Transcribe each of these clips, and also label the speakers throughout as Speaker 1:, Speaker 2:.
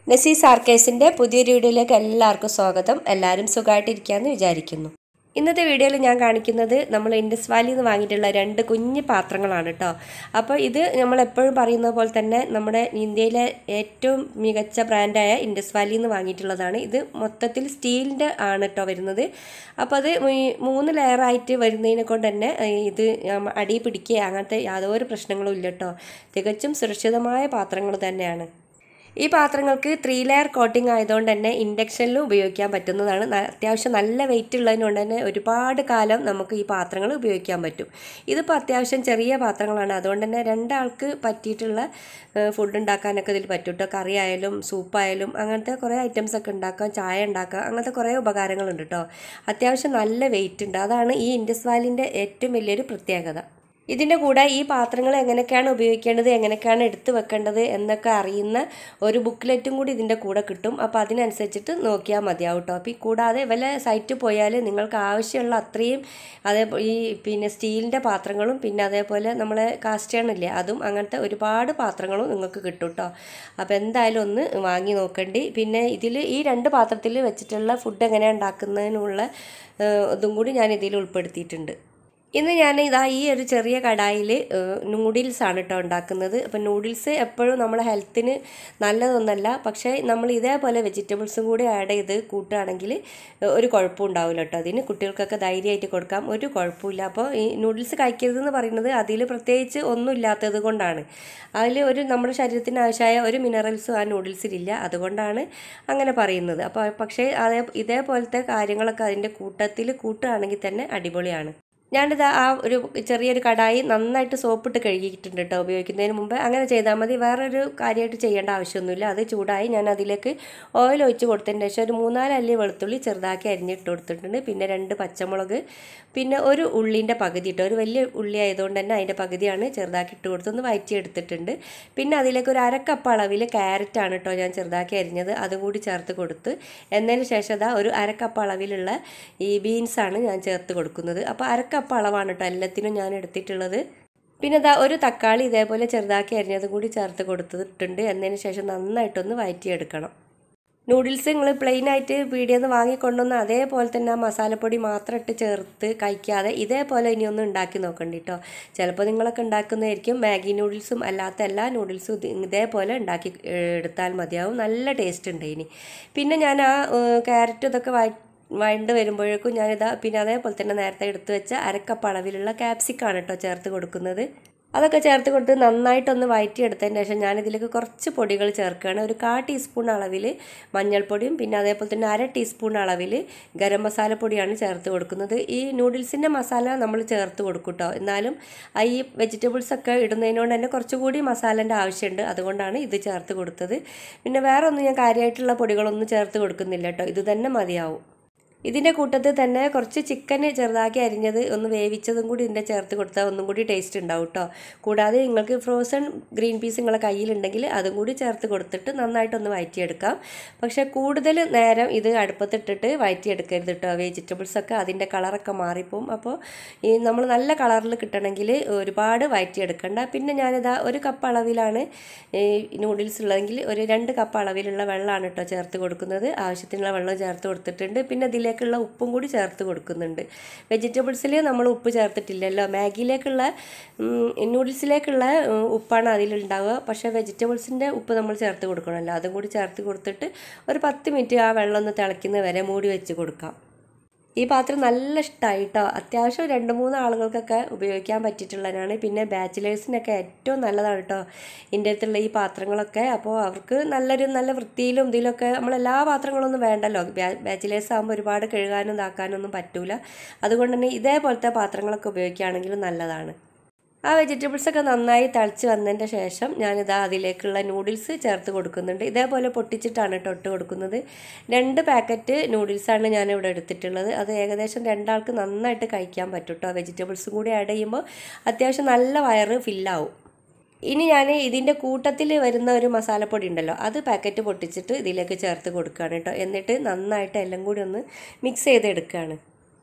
Speaker 1: നസീസ് ആർക്കേസിൻ്റെ പുതിയൊരു വീഡിയോയിലേക്ക് എല്ലാവർക്കും സ്വാഗതം എല്ലാവരും സുഖമായിട്ടിരിക്കാമെന്ന് വിചാരിക്കുന്നു ഇന്നത്തെ വീഡിയോയിൽ ഞാൻ കാണിക്കുന്നത് നമ്മൾ ഇൻഡസ് വാലിയിൽ നിന്ന് വാങ്ങിയിട്ടുള്ള രണ്ട് കുഞ്ഞ് പാത്രങ്ങളാണ് കേട്ടോ അപ്പോൾ ഇത് നമ്മൾ എപ്പോഴും പറയുന്ന പോലെ തന്നെ നമ്മുടെ ഇന്ത്യയിലെ ഏറ്റവും മികച്ച ബ്രാൻഡായ ഇൻഡസ് വാലിയിൽ നിന്ന് വാങ്ങിയിട്ടുള്ളതാണ് ഇത് മൊത്തത്തിൽ സ്റ്റീലിൻ്റെ ആണ് കേട്ടോ വരുന്നത് അപ്പോൾ അത് ഈ മൂന്ന് ലെയറായിട്ട് വരുന്നതിനെ കൊണ്ട് തന്നെ ഇത് അടി പിടിക്കുക അങ്ങനത്തെ യാതൊരു പ്രശ്നങ്ങളും ഇല്ല കേട്ടോ തികച്ചും സുരക്ഷിതമായ പാത്രങ്ങൾ തന്നെയാണ് ഈ പാത്രങ്ങൾക്ക് ത്രീ ലെയർ കോട്ടിംഗ് ആയതുകൊണ്ട് തന്നെ ഇൻഡക്ഷനിലും ഉപയോഗിക്കാൻ പറ്റുന്നതാണ് ന- അത്യാവശ്യം നല്ല വെയിറ്റ് ഉള്ളതിനുകൊണ്ട് തന്നെ ഒരുപാട് കാലം നമുക്ക് ഈ പാത്രങ്ങൾ ഉപയോഗിക്കാൻ പറ്റും ഇതിപ്പോൾ അത്യാവശ്യം ചെറിയ പാത്രങ്ങളാണ് അതുകൊണ്ട് തന്നെ രണ്ടാൾക്ക് പറ്റിയിട്ടുള്ള ഫുഡ് ഉണ്ടാക്കാനൊക്കെ ഇതിൽ പറ്റും കേട്ടോ കറി ആയാലും സൂപ്പായാലും അങ്ങനത്തെ കുറേ ഐറ്റംസ് ഒക്കെ ഉണ്ടാക്കാം ചായ ഉണ്ടാക്കാം അങ്ങനത്തെ കുറേ ഉപകാരങ്ങളുണ്ട് കേട്ടോ അത്യാവശ്യം നല്ല വെയിറ്റ് ഉണ്ട് അതാണ് ഈ ഇൻഡസ് വാലിൻ്റെ ഏറ്റവും വലിയൊരു പ്രത്യേകത ഇതിൻ്റെ കൂടെ ഈ പാത്രങ്ങൾ എങ്ങനെയൊക്കെയാണ് ഉപയോഗിക്കേണ്ടത് എങ്ങനെയൊക്കെയാണ് എടുത്തു വെക്കേണ്ടത് എന്നൊക്കെ അറിയുന്ന ഒരു ബുക്ക്ലെറ്റും കൂടി ഇതിൻ്റെ കൂടെ കിട്ടും അപ്പോൾ അതിനനുസരിച്ചിട്ട് നോക്കിയാൽ മതിയാവും കേട്ടോ അപ്പോൾ ഈ കൂടാതെ വല്ല സൈറ്റിൽ പോയാൽ നിങ്ങൾക്ക് ആവശ്യമുള്ള അത്രയും അതേ ഈ പിന്നെ സ്റ്റീലിൻ്റെ പാത്രങ്ങളും പിന്നെ അതേപോലെ നമ്മളെ കാസ്റ്റേൺ ഇല്ലേ അതും അങ്ങനത്തെ ഒരുപാട് പാത്രങ്ങളും നിങ്ങൾക്ക് കിട്ടും കേട്ടോ അപ്പോൾ എന്തായാലും ഒന്ന് വാങ്ങി നോക്കണ്ടി പിന്നെ ഇതിൽ ഈ രണ്ട് പാത്രത്തിൽ വെച്ചിട്ടുള്ള ഫുഡ് എങ്ങനെയാണ് ഉണ്ടാക്കുന്നതിനുള്ള ഏഹ്, ഇതും കൂടി ഞാൻ ഇതിൽ ഉൾപ്പെടുത്തിയിട്ടുണ്ട് ഇന്ന് ഞാൻ ഇതാ ഈ ഒരു ചെറിയ കടായിൽ നൂഡിൽസ് ആണ് കേട്ടോ ഉണ്ടാക്കുന്നത് അപ്പം നൂഡിൽസ് എപ്പോഴും നമ്മുടെ ഹെൽത്തിന് നല്ലതൊന്നല്ല പക്ഷേ നമ്മൾ ഇതേപോലെ വെജിറ്റബിൾസും കൂടി ആഡ് ചെയ്ത് കൂട്ടുകയാണെങ്കിൽ ഒരു കുഴപ്പവും ഉണ്ടാവില്ല കേട്ടോ അതിന് കുട്ടികൾക്കൊക്കെ ധൈര്യമായിട്ട് കൊടുക്കാം ഒരു കുഴപ്പമില്ല അപ്പോൾ ഈ നൂഡിൽസ് കഴിക്കരുതെന്ന് പറയുന്നത് അതിൽ പ്രത്യേകിച്ച് ഒന്നും ഇല്ലാത്തത് കൊണ്ടാണ് അതിൽ ഒരു നമ്മുടെ ശരീരത്തിന് ആവശ്യമായ ഒരു മിനറൽസും ആ നൂഡിൽസിലില്ല അതുകൊണ്ടാണ് അങ്ങനെ പറയുന്നത് അപ്പോൾ പക്ഷേ അതേ ഇതേപോലത്തെ കാര്യങ്ങളൊക്കെ അതിൻ്റെ കൂട്ടത്തിൽ കൂട്ടുകയാണെങ്കിൽ തന്നെ അടിപൊളിയാണ് ഞാനിത് ആ ഒരു ചെറിയൊരു കടായി നന്നായിട്ട് സോപ്പിട്ട് കഴുകിയിട്ടുണ്ട് കേട്ടോ ഉപയോഗിക്കുന്നതിന് മുമ്പ് അങ്ങനെ ചെയ്താൽ മതി വേറൊരു കാര്യമായിട്ട് ചെയ്യേണ്ട ആവശ്യമൊന്നുമില്ല അത് ചൂടായി ഞാൻ അതിലേക്ക് ഓയിൽ ഒഴിച്ച് കൊടുത്തതിന് ശേഷം ഒരു മൂന്നാല് അല്ലി വെളുത്തുള്ളി ചെറുതാക്കി അരിഞ്ഞിട്ട് കൊടുത്തിട്ടുണ്ട് പിന്നെ രണ്ട് പച്ചമുളക് പിന്നെ ഒരു ഉള്ളിൻ്റെ പകുതി ഇട്ടോ ഒരു വലിയ ഉള്ളി ആയതുകൊണ്ട് തന്നെ അതിൻ്റെ പകുതിയാണ് ചെറുതാക്കി ഇട്ട് കൊടുത്തൊന്ന് വയറ്റി എടുത്തിട്ടുണ്ട് പിന്നെ അതിലേക്ക് ഒരു അരക്കപ്പ് അളവിൽ ക്യാരറ്റാണ് കേട്ടോ ഞാൻ ചെറുതാക്കി അരിഞ്ഞത് അതും കൂടി ചേർത്ത് കൊടുത്ത് എന്നതിന് ശേഷം അതാ ഒരു അരക്കപ്പ് അളവിലുള്ള ഈ ബീൻസാണ് ഞാൻ ചേർത്ത് കൊടുക്കുന്നത് അപ്പോൾ അരക്കപ്പ് അളവാണ് കേട്ടോ എല്ലാത്തിനും ഞാൻ എടുത്തിട്ടുള്ളത് പിന്നെ ഇതാ ഒരു തക്കാളി ഇതേപോലെ ചെറുതാക്കി അരിഞ്ഞതും കൂടി ചേർത്ത് കൊടുത്തിട്ടുണ്ട് എന്നതിന് ശേഷം നന്നായിട്ടൊന്ന് വയറ്റിയെടുക്കണം നൂഡിൽസ് നിങ്ങൾ പ്ലെയിൻ ആയിട്ട് പീടിയിൽ നിന്ന് വാങ്ങിക്കൊണ്ടുവന്ന് അതേപോലെ തന്നെ ആ മസാലപ്പൊടി മാത്രം ഇട്ട് ചേർത്ത് കഴിക്കാതെ ഇതേപോലെ ഇനി ഒന്ന് ഉണ്ടാക്കി നോക്കണ്ട കേട്ടോ ചിലപ്പോൾ നിങ്ങളൊക്കെ ഉണ്ടാക്കുന്നതായിരിക്കും മാഗി നൂഡിൽസും അല്ലാത്ത എല്ലാ നൂഡിൽസും ഇത് ഇതേപോലെ ഉണ്ടാക്കി ഏഹ്, എടുത്താൽ മതിയാവും നല്ല ടേസ്റ്റ് ഉണ്ട് ഇനി പിന്നെ ഞാൻ ആ ക്യാരറ്റ് ഇതൊക്കെ വഴ വഴണ്ട് വരുമ്പോഴേക്കും ഞാനിതാ പിന്നെ അതേപോലെ തന്നെ നേരത്തെ എടുത്തു വെച്ച അരക്കപ്പ് അളവിലുള്ള ക്യാപ്സിക്കാണ് കേട്ടോ ചേർത്ത് കൊടുക്കുന്നത് അതൊക്കെ ചേർത്ത് കൊടുത്ത് നന്നായിട്ടൊന്ന് വഴറ്റിയെടുത്തതിന് ശേഷം ഞാനിതിലേക്ക് കുറച്ച് പൊടികൾ ചേർക്കുകയാണ് ഒരു കാ ടീസ്പൂൺ അളവിൽ മഞ്ഞൾപ്പൊടിയും പിന്നെ അതേപോലെ തന്നെ അര ടീസ്പൂൺ അളവിൽ ഗരം മസാല പൊടിയാണ് ചേർത്ത് കൊടുക്കുന്നത് ഈ നൂഡിൽസിൻ്റെ മസാല നമ്മൾ ചേർത്ത് കൊടുക്കും കേട്ടോ എന്നാലും ആ ഈ വെജിറ്റബിൾസ് ഒക്കെ ഇടുന്നതിനോട് തന്നെ കുറച്ചുകൂടി മസാലേൻ്റെ ആവശ്യമുണ്ട് അതുകൊണ്ടാണ് ഇത് ചേർത്ത് കൊടുത്തത് പിന്നെ വേറെ ഒന്നും ഞാൻ കാര്യമായിട്ടുള്ള പൊടികളൊന്നും ചേർത്ത് കൊടുക്കുന്നില്ല കേട്ടോ ഇത് തന്നെ മതിയാവും ഇതിൻ്റെ കൂട്ടത്തിൽ തന്നെ കുറച്ച് ചിക്കൻ ചെറുതാക്കി അരിഞ്ഞത് ഒന്ന് വേവിച്ചതും കൂടി ഇതിൻ്റെ ചേർത്ത് കൊടുത്താൽ ഒന്നും കൂടി ടേസ്റ്റ് ഉണ്ടാവും കേട്ടോ കൂടാതെ നിങ്ങൾക്ക് ഫ്രോസൺ ഗ്രീൻ പീസ് നിങ്ങളെ കയ്യിലുണ്ടെങ്കിൽ അതും കൂടി ചേർത്ത് കൊടുത്തിട്ട് നന്നായിട്ടൊന്ന് വഴറ്റിയെടുക്കാം പക്ഷേ കൂടുതൽ നേരം ഇത് അടുപ്പത്തിട്ടിട്ട് വഴറ്റിയെടുക്കരുത് കേട്ടോ വെജിറ്റബിൾസ് ഒക്കെ അതിൻ്റെ കളറൊക്കെ മാറിപ്പോവും അപ്പോൾ ഈ നമ്മൾ നല്ല കളറിൽ കിട്ടണമെങ്കിൽ ഒരുപാട് വഴറ്റിയെടുക്കണ്ട പിന്നെ ഞാനിതാ ഒരു കപ്പ് അളവിലാണ് ഈ നൂഡിൽസ് ഉള്ളതെങ്കിൽ ഒരു രണ്ട് കപ്പ് അളവിലുള്ള വെള്ളമാണ് കേട്ടോ ചേർത്ത് കൊടുക്കുന്നത് ആവശ്യത്തിനുള്ള വെള്ളം ചേർത്ത് കൊടുത്തിട്ടുണ്ട് പിന്നെ ഇതിലേക്കുള്ള ഉപ്പും കൂടി ചേർത്ത് കൊടുക്കുന്നുണ്ട് വെജിറ്റബിൾസിൽ നമ്മൾ ഉപ്പ് ചേർത്തിട്ടില്ലല്ലോ മാഗിയിലേക്കുള്ള നൂഡിൽസിലേക്കുള്ള ഉം, ഉപ്പാണ് അതിലുണ്ടാവുക പക്ഷേ വെജിറ്റബിൾസിൻ്റെ ഉപ്പ് നമ്മൾ ചേർത്ത് കൊടുക്കണമല്ലോ അതും കൂടി ചേർത്ത് കൊടുത്തിട്ട് ഒരു പത്ത് മിനിറ്റ് ആ വെള്ളം ഒന്ന് തിളയ്ക്കുന്ന വരെ മൂടി വെച്ച് കൊടുക്കാം ഈ പാത്രം നല്ല ഇഷ്ടമായി കേട്ടോ അത്യാവശ്യം രണ്ട് മൂന്ന് ആളുകൾക്കൊക്കെ ഉപയോഗിക്കാൻ പറ്റിയിട്ടുള്ളതാണ് പിന്നെ ബാച്ചിലേഴ്സിനൊക്കെ ഏറ്റവും നല്ലതാണ് കേട്ടോ ഇതിൻ്റെ അടുത്തുള്ള ഈ പാത്രങ്ങളൊക്കെ അപ്പോൾ അവർക്ക് നല്ലൊരു നല്ല വൃത്തിയിലും ഇതിലൊക്കെ നമ്മളെല്ലാ പാത്രങ്ങളൊന്നും വേണ്ടല്ലോ ബാച്ചിലേഴ്സ് ആകുമ്പോൾ ഒരുപാട് കഴുകാനും ഇതാക്കാനൊന്നും പറ്റൂല അതുകൊണ്ട് തന്നെ ഇതേപോലത്തെ പാത്രങ്ങളൊക്കെ ഉപയോഗിക്കുകയാണെങ്കിലും നല്ലതാണ് ആ വെജിറ്റബിൾസ് ഒക്കെ നന്നായി തിളച്ച് വന്നതിൻ്റെ ശേഷം ഞാനിതാ അതിലേക്കുള്ള നൂഡിൽസ് ചേർത്ത് കൊടുക്കുന്നുണ്ട് ഇതേപോലെ പൊട്ടിച്ചിട്ടാണ് കേട്ടോ ഇട്ട് കൊടുക്കുന്നത് രണ്ട് പാക്കറ്റ് നൂഡിൽസാണ് ഞാനിവിടെ എടുത്തിട്ടുള്ളത് അത് ഏകദേശം രണ്ടാൾക്ക് നന്നായിട്ട് കഴിക്കാൻ പറ്റും കേട്ടോ വെജിറ്റബിൾസും കൂടി ആഡ് ചെയ്യുമ്പോൾ അത്യാവശ്യം നല്ല വയറ് ഫില്ലാവും ഇനി ഞാൻ ഇതിൻ്റെ കൂട്ടത്തിൽ വരുന്ന ഒരു മസാലപ്പൊടി ഉണ്ടല്ലോ അത് പാക്കറ്റ് പൊട്ടിച്ചിട്ട് ഇതിലേക്ക് ചേർത്ത് കൊടുക്കുകയാണ് കേട്ടോ എന്നിട്ട് നന്നായിട്ട് എല്ലാം കൂടി ഒന്ന് മിക്സ് ചെയ്തെടുക്കുകയാണ്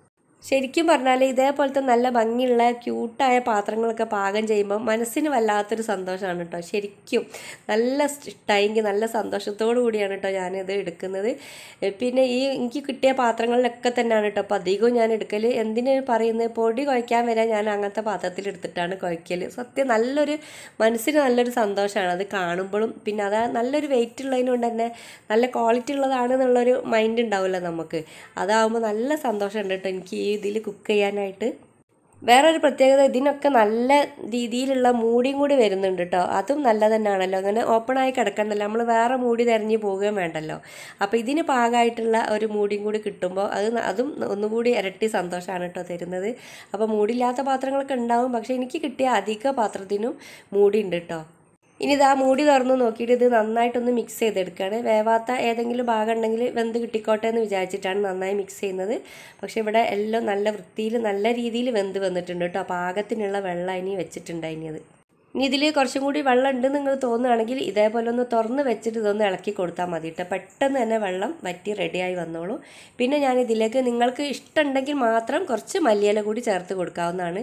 Speaker 1: ശരിക്കും പറഞ്ഞാൽ ഇതേപോലത്തെ നല്ല ഭംഗിയുള്ള ക്യൂട്ടായ പാത്രങ്ങളൊക്കെ പാകം ചെയ്യുമ്പോൾ മനസ്സിന് വല്ലാത്തൊരു സന്തോഷമാണ് കേട്ടോ ശരിക്കും നല്ല ഇഷ്ടമായെങ്കിൽ നല്ല സന്തോഷത്തോടു കൂടിയാണ് കേട്ടോ ഞാനിത് എടുക്കുന്നത് എ, പിന്നെ ഈ എനിക്ക് കിട്ടിയ പാത്രങ്ങളിലൊക്കെ തന്നെയാണ് കേട്ടോ അപ്പോൾ അധികവും ഞാൻ എടുക്കൽ എന്തിനു പറയുന്നത് പൊടി കുഴയ്ക്കാൻ വരെ ഞാൻ അങ്ങനത്തെ പാത്രത്തിൽ എടുത്തിട്ടാണ് കുഴയ്ക്കൽ സത്യം നല്ലൊരു മനസ്സിന് നല്ലൊരു സന്തോഷമാണ് അത് കാണുമ്പോഴും പിന്നെ അത് നല്ലൊരു വെയിറ്റ് ഉള്ളതിനുകൊണ്ട് തന്നെ നല്ല ക്വാളിറ്റി ഉള്ളതാണെന്നുള്ളൊരു മൈൻഡ് ഉണ്ടാവില്ല നമുക്ക് അതാവുമ്പോൾ നല്ല സന്തോഷമുണ്ട് കേട്ടോ എനിക്ക് ഈ ഇതിൽ കുക്ക് ചെയ്യാനായിട്ട് വേറൊരു പ്രത്യേകത ഇതിനൊക്കെ നല്ല രീതിയിലുള്ള മൂടിയും കൂടി വരുന്നുണ്ട് കേട്ടോ അതും നല്ല തന്നെയാണല്ലോ അങ്ങനെ ഓപ്പൺ ആയി കിടക്കണ്ടല്ലോ നമ്മൾ വേറെ മൂടി തിരഞ്ഞു പോവുകയും വേണ്ടല്ലോ അപ്പോൾ ഇതിന് പാകമായിട്ടുള്ള ഒരു മൂടിയും കൂടി കിട്ടുമ്പോൾ അത് ന- അതും ഒന്നുകൂടി ഇരട്ടി സന്തോഷമാണ് കേട്ടോ തരുന്നത് അപ്പോൾ മൂടിയില്ലാത്ത പാത്രങ്ങളൊക്കെ ഉണ്ടാവും പക്ഷേ എനിക്ക് കിട്ടിയ അധിക പാത്രത്തിനും മൂടി ഉണ്ട് കേട്ടോ ഇനി ഇതാ മൂടി തുറന്ന് നോക്കിയിട്ട് ഇത് നന്നായിട്ടൊന്ന് മിക്സ് ചെയ്തെടുക്കുകയാണ് വേവാത്ത ഏതെങ്കിലും ഭാഗം ഉണ്ടെങ്കിൽ വെന്ത് കിട്ടിക്കോട്ടെ എന്ന് വിചാരിച്ചിട്ടാണ് നന്നായി മിക്സ് ചെയ്യുന്നത് പക്ഷേ ഇവിടെ എല്ലാം നല്ല വൃത്തിയിൽ നല്ല രീതിയിൽ വെന്ത് വന്നിട്ടുണ്ട് കേട്ടോ പാകത്തിനുള്ള വെള്ളം ഇനി വെച്ചിട്ടുണ്ട് ഇനി അത് ഇനി ഇതിൽ കുറച്ചും കൂടി വെള്ളം ഉണ്ട് നിങ്ങൾ തോന്നുകയാണെങ്കിൽ ഇതേപോലെ ഒന്ന് തുറന്ന് വെച്ചിട്ട് ഇതൊന്ന് ഇളക്കി കൊടുത്താൽ മതി കേട്ടോ പെട്ടെന്ന് തന്നെ വെള്ളം വറ്റി റെഡിയായി വന്നോളൂ പിന്നെ ഞാൻ ഇതിലേക്ക് നിങ്ങൾക്ക് ഇഷ്ടമുണ്ടെങ്കിൽ മാത്രം കുറച്ച് മല്ലിയില കൂടി ചേർത്ത് കൊടുക്കാവുന്നതാണ്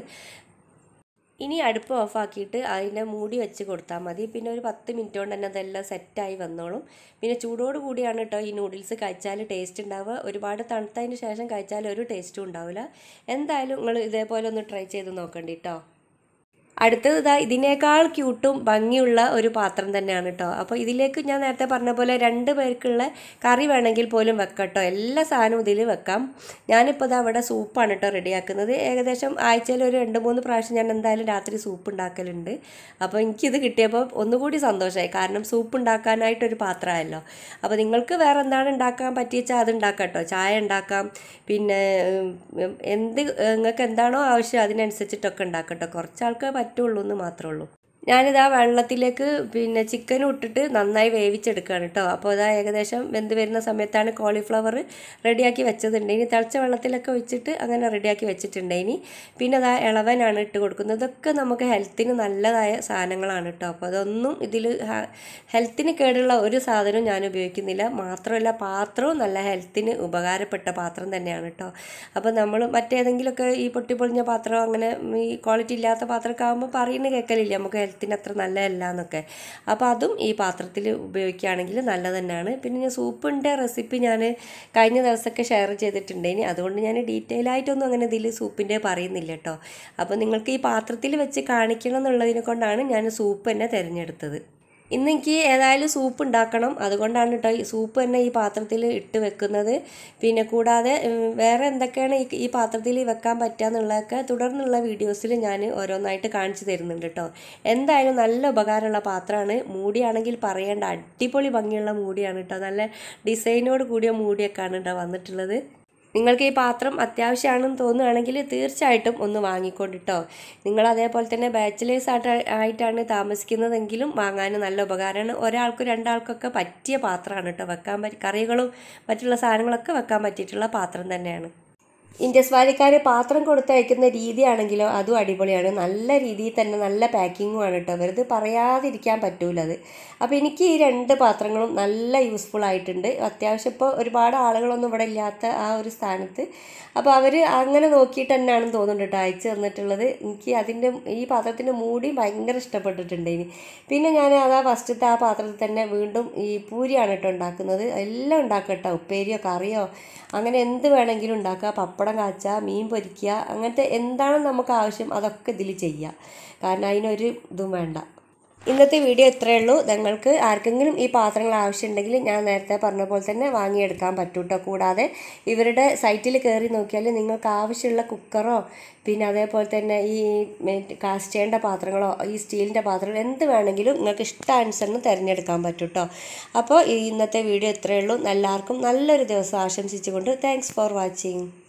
Speaker 1: ഇനി അടുപ്പ് ഓഫാക്കിയിട്ട് അതിനെ മൂടി വെച്ച് കൊടുത്താൽ മതി പിന്നെ ഒരു പത്ത് മിനിറ്റ് കൊണ്ട് തന്നെ അതെല്ലാം സെറ്റായി വന്നോളും പിന്നെ ചൂടോട് കൂടിയാണ് കേട്ടോ ഈ നൂഡിൽസ് കഴിച്ചാൽ ടേസ്റ്റ് ഉണ്ടാവുക ഒരുപാട് തണുത്തതിന് ശേഷം കഴിച്ചാൽ ഒരു ടേസ്റ്റും ഉണ്ടാവില്ല എന്തായാലും നിങ്ങൾ ഇതേപോലെ ഒന്ന് ട്രൈ ചെയ്ത് നോക്കണ്ടി കേട്ടോ അടുത്തത് ഇതാ ഇതിനേക്കാൾ ക്യൂട്ടും ഭംഗിയുള്ള ഒരു പാത്രം തന്നെയാണ് കേട്ടോ അപ്പോൾ ഇതിലേക്ക് ഞാൻ നേരത്തെ പറഞ്ഞ പോലെ രണ്ട് പേർക്കുള്ള കറി വേണമെങ്കിൽ പോലും വെക്കാം കേട്ടോ എല്ലാ സാധനവും ഇതിൽ വെക്കാം ഞാനിപ്പോൾ ഇതാ അവിടെ സൂപ്പാണ് കേട്ടോ റെഡിയാക്കുന്നത് ഏകദേശം ആഴ്ചയിൽ ഒരു രണ്ട് മൂന്ന് പ്രാവശ്യം ഞാൻ എന്തായാലും രാത്രി സൂപ്പ് ഉണ്ടാക്കലുണ്ട് അപ്പോൾ എനിക്കിത് കിട്ടിയപ്പോൾ ഒന്നുകൂടി സന്തോഷമായി കാരണം സൂപ്പ് ഉണ്ടാക്കാനായിട്ടൊരു പാത്രമായല്ലോ അപ്പോൾ നിങ്ങൾക്ക് വേറെ എന്താണ് ഉണ്ടാക്കാൻ പറ്റിയെച്ചാൽ അത് ഉണ്ടാക്കാം കേട്ടോ ചായ ഉണ്ടാക്കാം പിന്നെ ഉം, ഉം, എന്ത് നിങ്ങൾക്ക് എന്താണോ ആവശ്യം അതിനനുസരിച്ചിട്ടൊക്കെ ഉണ്ടാക്കാം കേട്ടോ കുറച്ച് ആൾക്ക് പറ്റുള്ളൂ എന്ന് മാത്രമേ ഉള്ളൂ ഞാനിതാ വെള്ളത്തിലേക്ക് പിന്നെ ചിക്കനും ഇട്ടിട്ട് നന്നായി വേവിച്ചെടുക്കുകയാണ് കേട്ടോ അപ്പോൾ അതാ ഏകദേശം വെന്ത് വരുന്ന സമയത്താണ് കോളിഫ്ലവർ റെഡിയാക്കി വെച്ചതുണ്ട് ഇനി തിളച്ച വെള്ളത്തിലൊക്കെ വെച്ചിട്ട് അങ്ങനെ റെഡിയാക്കി വെച്ചിട്ടുണ്ട് ഇനി പിന്നെ അതാ ഇളവനാണ് ഇട്ട് കൊടുക്കുന്നത് ഇതൊക്കെ നമുക്ക് ഹെൽത്തിന് നല്ലതായ സാധനങ്ങളാണ് കേട്ടോ അപ്പോൾ അതൊന്നും ഇതിൽ ഹെൽത്തിന് കേടുള്ള ഒരു സാധനവും ഞാൻ ഉപയോഗിക്കുന്നില്ല മാത്രമല്ല പാത്രവും നല്ല ഹെൽത്തിന് ഉപകാരപ്പെട്ട പാത്രം തന്നെയാണ് കേട്ടോ അപ്പോൾ നമ്മൾ മറ്റേതെങ്കിലുമൊക്കെ ഈ പൊട്ടിപ്പൊളിഞ്ഞ പാത്രം അങ്ങനെ ഈ ക്വാളിറ്റി ഇല്ലാത്ത പാത്രമൊക്കെ ആകുമ്പോൾ പറയുന്ന കേൾക്കലില്ല നമുക്ക് ഹെൽത്തിന് അത്ര നല്ലതല്ല എന്നൊക്കെ അപ്പോൾ അതും ഈ പാത്രത്തിൽ ഉപയോഗിക്കുകയാണെങ്കിൽ നല്ല തന്നെയാണ് പിന്നെ ഞാൻ സൂപ്പിൻ്റെ റെസിപ്പി ഞാൻ കഴിഞ്ഞ ദിവസമൊക്കെ ഷെയർ ചെയ്തിട്ടുണ്ട് ഇനി അതുകൊണ്ട് ഞാൻ ഡീറ്റെയിൽ ആയിട്ടൊന്നും അങ്ങനെ ഇതിൽ സൂപ്പിൻ്റെ പറയുന്നില്ല കേട്ടോ അപ്പോൾ നിങ്ങൾക്ക് ഈ പാത്രത്തിൽ വെച്ച് കാണിക്കണം എന്നുള്ളതിനെ കൊണ്ടാണ് ഞാൻ സൂപ്പ് തന്നെ തിരഞ്ഞെടുത്തത് ഇന്ന് എനിക്ക് ഏതായാലും സൂപ്പ് ഉണ്ടാക്കണം അതുകൊണ്ടാണ് കേട്ടോ ഈ സൂപ്പ് തന്നെ ഈ പാത്രത്തിൽ ഇട്ട് വെക്കുന്നത് പിന്നെ കൂടാതെ ഉം, വേറെ എന്തൊക്കെയാണ് ഈ ഈ പാത്രത്തിൽ വെക്കാൻ പറ്റുക എന്നുള്ളതൊക്കെ തുടർന്നുള്ള വീഡിയോസിൽ ഞാൻ ഓരോന്നായിട്ട് കാണിച്ചു തരുന്നുണ്ട് കേട്ടോ എന്തായാലും നല്ല ഉപകാരമുള്ള പാത്രമാണ് മൂടിയാണെങ്കിൽ പറയേണ്ട അടിപൊളി ഭംഗിയുള്ള മൂടിയാണ് കേട്ടോ നല്ല ഡിസൈനോട് കൂടിയ മൂടിയൊക്കെയാണ് കേട്ടോ വന്നിട്ടുള്ളത് നിങ്ങൾക്ക് ഈ പാത്രം അത്യാവശ്യമാണെന്ന് തോന്നുകയാണെങ്കിൽ തീർച്ചയായിട്ടും ഒന്ന് വാങ്ങിക്കൊണ്ടിട്ടോ നിങ്ങൾ അതേപോലെ തന്നെ ബാച്ചിലേഴ്സ് ആയിട്ട് ആയിട്ടാണ് താമസിക്കുന്നതെങ്കിലും വാങ്ങാൻ നല്ല ഉപകാരമാണ് ഒരാൾക്കും രണ്ടാൾക്കൊക്കെ പറ്റിയ പാത്രമാണ് കേട്ടോ വെക്കാൻ പറ്റി കറികളും മറ്റുള്ള സാധനങ്ങളൊക്കെ വെക്കാൻ പറ്റിയിട്ടുള്ള പാത്രം തന്നെയാണ് ഇൻഡസ് വാലിക്കാർ പാത്രം കൊടുത്തയക്കുന്ന രീതിയാണെങ്കിലോ അതും അടിപൊളിയാണ് നല്ല രീതിയിൽ തന്നെ നല്ല പാക്കിങ്ങുമാണ് കേട്ടോ വെറുതെ പറയാതിരിക്കാൻ പറ്റൂല അത് അപ്പോൾ എനിക്ക് ഈ രണ്ട് പാത്രങ്ങളും നല്ല യൂസ്ഫുൾ ആയിട്ടുണ്ട് അത്യാവശ്യം ഇപ്പോൾ ഒരുപാട് ആളുകളൊന്നും ഇവിടെ ഇല്ലാത്ത ആ ഒരു സ്ഥാനത്ത് അപ്പോൾ അവർ അങ്ങനെ നോക്കിയിട്ട് തന്നെയാണെന്ന് തോന്നുന്നുണ്ട് കേട്ടോ അയച്ചു തന്നിട്ടുള്ളത് എനിക്ക് അതിൻ്റെ ഈ പാത്രത്തിൻ്റെ മൂടി ഭയങ്കര ഇഷ്ടപ്പെട്ടിട്ടുണ്ട് ഇനി പിന്നെ ഞാൻ അതാ ഫസ്റ്റത്തെ ആ പാത്രത്തിൽ തന്നെ വീണ്ടും ഈ പൂരിയാണ് കേട്ടോ ഉണ്ടാക്കുന്നത് എല്ലാം ഉണ്ടാക്കാം കേട്ടോ ഉപ്പേരിയോ കറിയോ അങ്ങനെ എന്ത് വേണമെങ്കിലും ഉണ്ടാക്കുക പപ്പടം കാച്ചുക മീൻ പൊരിക്കുക അങ്ങനത്തെ എന്താണ് നമുക്ക് ആവശ്യം അതൊക്കെ ഇതിൽ ചെയ്യുക കാരണം അതിനൊരു ഇതും വേണ്ട ഇന്നത്തെ വീഡിയോ ഇത്രയേ ഉള്ളൂ നിങ്ങൾക്ക് ആർക്കെങ്കിലും ഈ പാത്രങ്ങൾ ആവശ്യമുണ്ടെങ്കിൽ ഞാൻ നേരത്തെ പറഞ്ഞ പോലെ തന്നെ വാങ്ങിയെടുക്കാൻ പറ്റും കേട്ടോ കൂടാതെ ഇവരുടെ സൈറ്റിൽ കയറി നോക്കിയാൽ നിങ്ങൾക്ക് ആവശ്യമുള്ള കുക്കറോ പിന്നെ അതേപോലെ തന്നെ ഈ കാസ്റ്റ് ചെയ്യേണ്ട പാത്രങ്ങളോ ഈ സ്റ്റീലിൻ്റെ പാത്രങ്ങളോ എന്ത് വേണമെങ്കിലും നിങ്ങൾക്ക് ഇഷ്ടാനുസരണം തിരഞ്ഞെടുക്കാൻ പറ്റും കേട്ടോ അപ്പോൾ ഈ ഇന്നത്തെ വീഡിയോ ഇത്രയേ ഉള്ളൂ എല്ലാവർക്കും നല്ലൊരു ദിവസം ആശംസിച്ചുകൊണ്ട് താങ്ക്സ് ഫോർ വാച്ചിങ്